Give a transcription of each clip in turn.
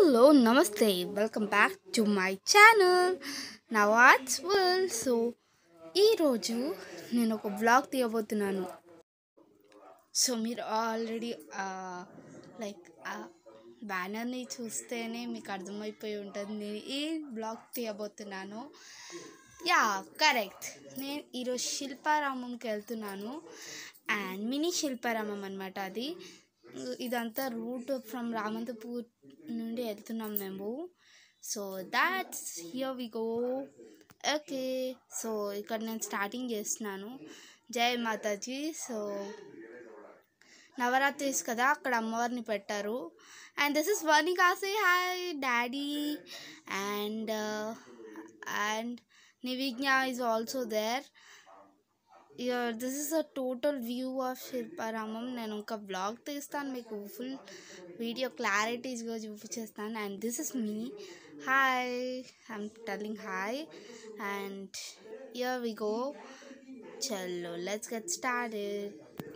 hello నమస్తే welcome back to my channel నా what's world so ఈరోజు నేను ఒక బ్లాగ్ తీయబోతున్నాను సో మీరు ఆల్రెడీ లైక్ బ్యానర్ని చూస్తేనే మీకు అర్థమైపోయి ఉంటుంది నేను ఏ బ్లాగ్ తీయబోతున్నాను యా కరెక్ట్ నేను ఈరోజు శిల్పారామంకి వెళ్తున్నాను అండ్ మినీ శిల్పారామం అనమాట అది ఇదంతా రూట్ ఫ్రమ్ రామంతపూర్ నుండి వెళ్తున్నాం మేము so that's here we go okay so ఇక్కడ నేను స్టార్టింగ్ చేస్తున్నాను జై మాతాజీ సో నవరాత్రిస్ కదా అక్కడ అమ్మవారిని పెట్టారు అండ్ దిస్ ఇస్ వన్ కాసే హాయ్ డాడీ అండ్ అండ్ నివిజ్ఞ is also there this is a total view of Shilparamam నేను ఇంకా బ్లాగ్ తీస్తాను మీకు ఫుల్ వీడియో క్లారిటీస్గా చూపించేస్తాను and this is me hi I'm telling hi and here we go చలో let's get started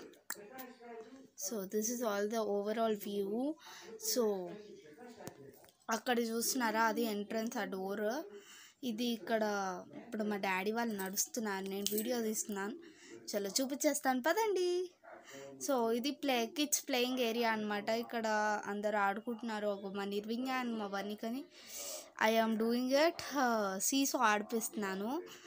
so this is all the overall view so అక్కడ చూస్తున్నారా అది ఎంట్రన్స్ ఆ డోర్ ఇది ఇక్కడ ఇప్పుడు మా డాడీ వాళ్ళు నడుస్తున్నారు నేను వీడియో తీస్తున్నాను చలో చూపించేస్తాను పదండి సో ఇది ప్లే కిడ్స్ ప్లేయింగ్ ఏరియా అనమాట ఇక్కడ అందరు ఆడుకుంటున్నారు ఒక మా నిర్వింగ అండ్ మా వనికని I am doing it seesaw ఆడిపిస్తున్నాను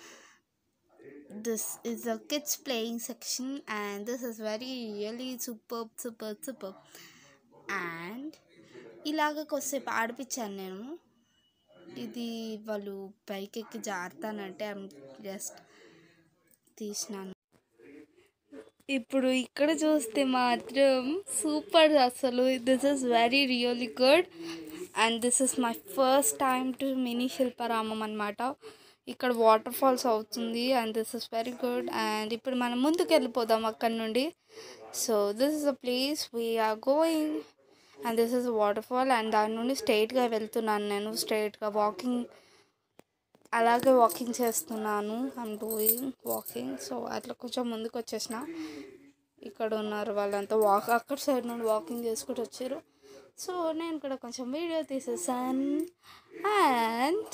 this is a kids playing section and this is very really super super super and ఇలాగ కొద్దిసేపు ఆడిపించాను నేను ఇది వాళ్ళు పైకి ఎక్కి జారుతానంటే ఐమ్ జస్ట్ తీసినాను ఇప్పుడు ఇక్కడ చూస్తే మాత్రం సూపర్ అసలు this is very really good and this is my first time to mini Shilparamam అనమాట ఇక్కడ వాటర్ ఫాల్స్ అవుతుంది and this is very good and ఇప్పుడు మనం ముందుకు వెళ్ళిపోదాం అక్కడ నుండి so this is a place we're going and this is waterfall and దాని నుండి స్ట్రైట్గా వెళ్తున్నాను నేను స్ట్రైట్గా వాకింగ్ అలాగే వాకింగ్ చేస్తున్నాను ఐమ్ డూయింగ్ వాకింగ్ సో అట్లా కొంచెం ముందుకు వచ్చేసిన ఇక్కడ ఉన్నారు వాళ్ళంతా వాక్ అక్కడ సైడ్ నుండి వాకింగ్ చేసుకుంటూ వచ్చారు సో నేను కూడా కొంచెం వీడియో తీసేసాను అండ్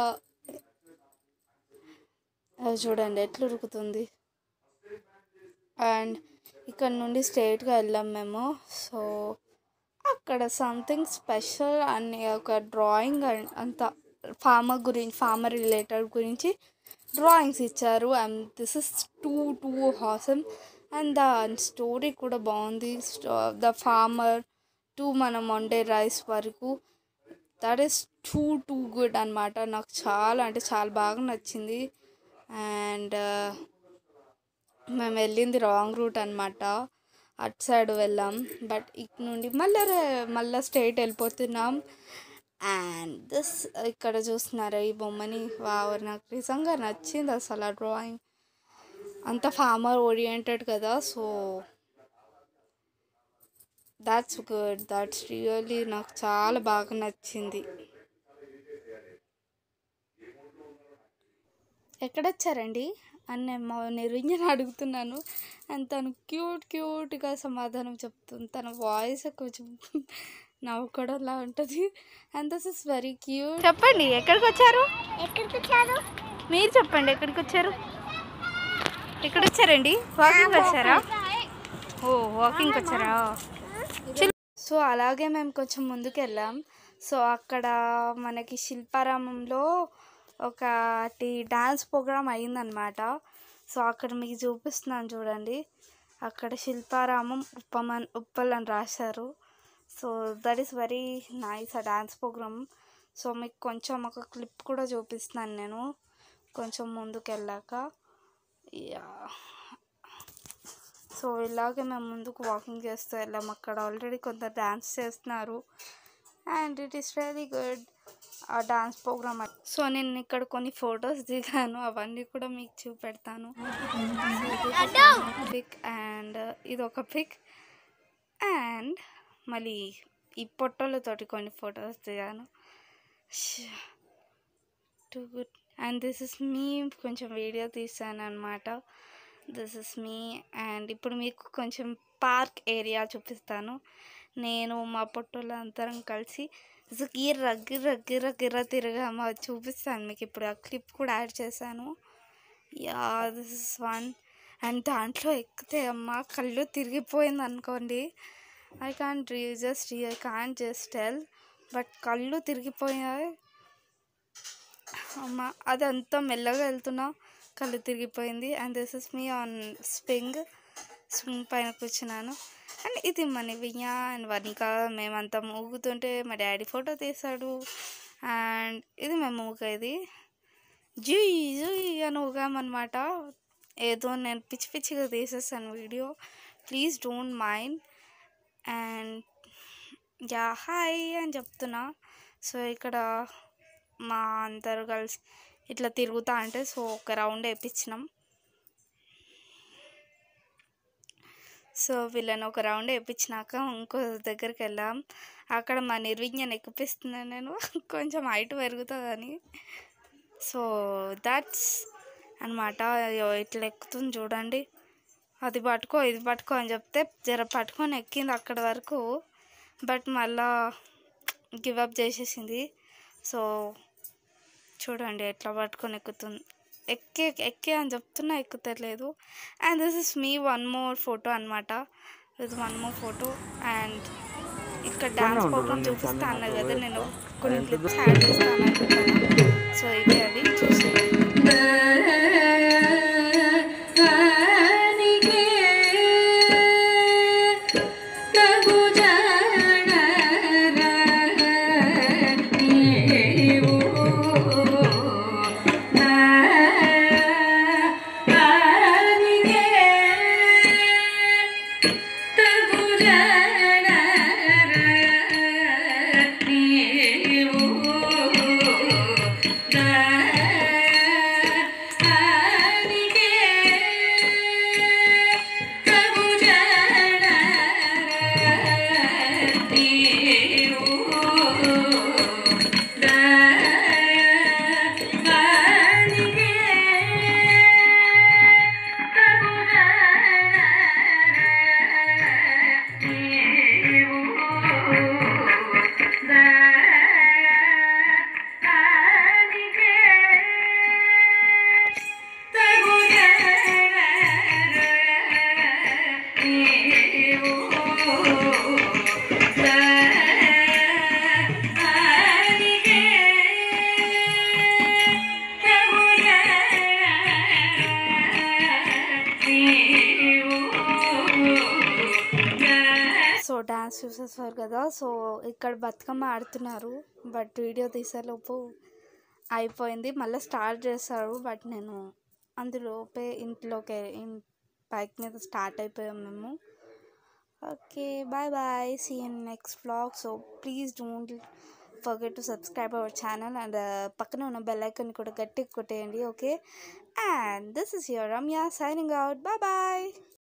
అది చూడండి ఎట్లా ఉరుకుతుంది అండ్ ఇక్కడ నుండి స్ట్రైట్గా వెళ్ళాం మేము సో అక్కడ సంథింగ్ స్పెషల్ అనే ఒక డ్రాయింగ్ అంత ఫార్మర్ గురించి ఫార్మర్ రిలేటెడ్ గురించి డ్రాయింగ్స్ ఇచ్చారు and this is too too awesome and the story కూడా బాగుంది ద ఫార్మర్ టూ మనం వండే రైస్ వరకు that is too too good అనమాట నాకు చాలా అంటే చాలా బాగా నచ్చింది అండ్ మేము వెళ్ళింది రాంగ్ రూట్ అనమాట అటు సైడ్ వెళ్ళాం బట్ ఇటు నుండి మళ్ళీ మళ్ళీ స్ట్రైట్ వెళ్ళిపోతున్నాం అండ్ దిస్ ఇక్కడ చూస్తున్నారా ఈ బొమ్మని వావ్ నాకు నిజంగా నచ్చింది అసలు ఆ డ్రాయింగ్ అంత ఫార్మర్ ఓరియంటెడ్ కదా so that's good that's really నాకు చాలా బాగా నచ్చింది ఎక్కడొచ్చారండి అని నేను మా నిర్వింజన అడుగుతున్నాను అండ్ తను క్యూట్ క్యూట్గా సమాధానం చెప్తుంది తన వాయిస్ కొంచెం నవ్వుకోవడంలా ఉంటుంది and this is very cute చెప్పండి ఎక్కడికి వచ్చారు ఎక్కడికి వచ్చారు మీరు చెప్పండి ఎక్కడికి వచ్చారు ఎక్కడ వచ్చారండి వాకింగ్ వచ్చారా ఓ వాకింగ్ వచ్చారా సో అలాగే మేము కొంచెం ముందుకు వెళ్ళాం సో అక్కడ మనకి శిల్పారామంలో ఒకటి డ్యాన్స్ ప్రోగ్రామ్ అయిందనమాట సో అక్కడ మీకు చూపిస్తున్నాను చూడండి అక్కడ శిల్పారామం ఉప్పమన్ ఉప్పల్ అని రాశారు so that is very nice ఆ డ్యాన్స్ ప్రోగ్రామ్ సో మీకు కొంచెం ఒక క్లిప్ కూడా చూపిస్తున్నాను నేను కొంచెం ముందుకు వెళ్ళాక యా సో ఇలాగే మేము ముందుకు వాకింగ్ చేస్తూ వెళ్ళాం అక్కడ ఆల్రెడీ కొందరు డ్యాన్స్ చేస్తున్నారు and it is very good ఆ డాన్స్ ప్రోగ్రామ్ సో నేను ఇక్కడ కొన్ని ఫొటోస్ దిగాను అవన్నీ కూడా మీకు చూపెడతాను పిక్ అండ్ ఇది ఒక పిక్ అండ్ మళ్ళీ ఈ పొట్టలతోటి కొన్ని ఫొటోస్ దిగాను too good and this is me కొంచెం వీడియో తీసాను అనమాట దిస్ ఇస్ మీ అండ్ ఇప్పుడు మీకు కొంచెం పార్క్ ఏరియా చూపిస్తాను నేను మా పొట్టోళ్ళ అందరం కలిసి సో గిర్ర గిర్ర గిర్ర గిర్ర తిరగామా చూపిస్తాను మీకు ఇప్పుడు ఆ క్లిప్ కూడా యాడ్ చేశాను yeah this is one and దాంట్లో ఎక్కితే అమ్మ కళ్ళు తిరిగిపోయింది అనుకోండి I can't just I can't just tell but కళ్ళు తిరిగిపోయాయి అమ్మ అదంతా మెల్లగా వెళ్తున్నా కళ్ళు తిరిగిపోయింది and this is me on swing swing పైన కూర్చున్నాను అండ్ ఇది మన వియ్య అండ్ వనిక మేమంతా ఊగుతుంటే మా డాడీ ఫోటో తీశాడు అండ్ ఇది మేము ఊగేది జీ జీ అని ఊగామన్నమాట ఏదో నేను పిచ్చి పిచ్చిగా తీసేసాను video please don't mind and yeah hi అని చెప్తున్నా సో ఇక్కడ మా అందరు కలిసి ఇట్లా తిరుగుతా అంటే సో ఒక రౌండ్ వేయించినాం సో వీళ్ళని ఒక రౌండ్ వేయించినాక ఇంకో దగ్గరికి వెళ్ళాం అక్కడ మా నిర్విజ్ఞాన్ని ఎక్కిపిస్తున్నాను నేను కొంచెం హైట్ పెరుగుతుందని సో దట్స్ అనమాట ఇట్లా ఎక్కుతుంది చూడండి అది పట్టుకో ఇది పట్టుకో అని చెప్తే జర పట్టుకొని ఎక్కింది అక్కడ వరకు బట్ మళ్ళా గివప్ చేసేసింది సో చూడండి ఎట్లా పట్టుకొని ఎక్కుతుంది ఎక్కే ఎక్కే అని చెప్తున్నా ఎక్కుతలేదు and this is me one more photo అనమాట ఇది వన్ మోర్ ఫోటో అండ్ ఇక్కడ డాన్స్ ప్రోగ్రామ్ చూపిస్తా అన్నా కదా నేను కొన్ని క్లిప్స్ యాడ్ చేస్తాను అనుకుంటాను సో ఇవి అవి చూసి సో డ్యాన్స్ చూసేసారు కదా సో ఇక్కడ బతుకమ్మ ఆడుతున్నారు బట్ వీడియో తీసేలోపు అయిపోయింది మళ్ళీ స్టార్ట్ చేస్తారు బట్ నేను అందులోపే ఇంట్లోకి బైక్ మీద స్టార్ట్ అయిపోయాం మేము okay bye bye see in next vlog so please don't forget to subscribe our channel and పక్కన ఉన్న బెల్ ఐకాన్ కూడా గట్టిగా కొట్టేయండి okay and this is your Ramya signing out bye bye